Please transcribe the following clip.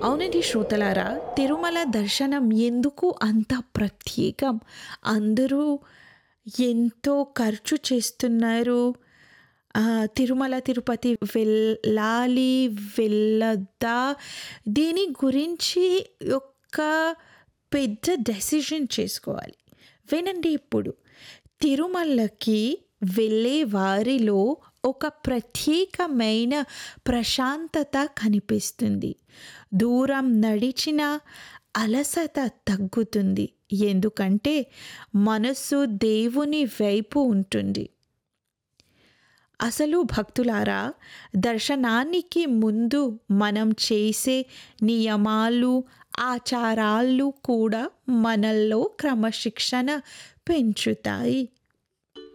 అవునండి శ్రోతలారా తిరుమల దర్శనం ఎందుకు అంత ప్రత్యేకం అందరూ ఎంతో ఖర్చు చేస్తున్నారు ఆ, తిరుమల తిరుపతి వెళ్ళాలి వెళ్ళొద్దా దీని గురించి ఒక పెద్ద డెసిషన్ చేసుకోవాలి వినండి ఇప్పుడు తిరుమలకి వెళ్ళే వారిలో ఒక ప్రత్యేకమైన ప్రశాంతత కనిపిస్తుంది దూరం నడిచిన అలసట తగ్గుతుంది ఎందుకంటే మనసు దేవుని వైపు ఉంటుంది అసలు భక్తులారా దర్శనానికి ముందు మనం చేసే నియమాలు ఆచారాలు కూడా మనల్లో క్రమశిక్షణ పెంచుతాయి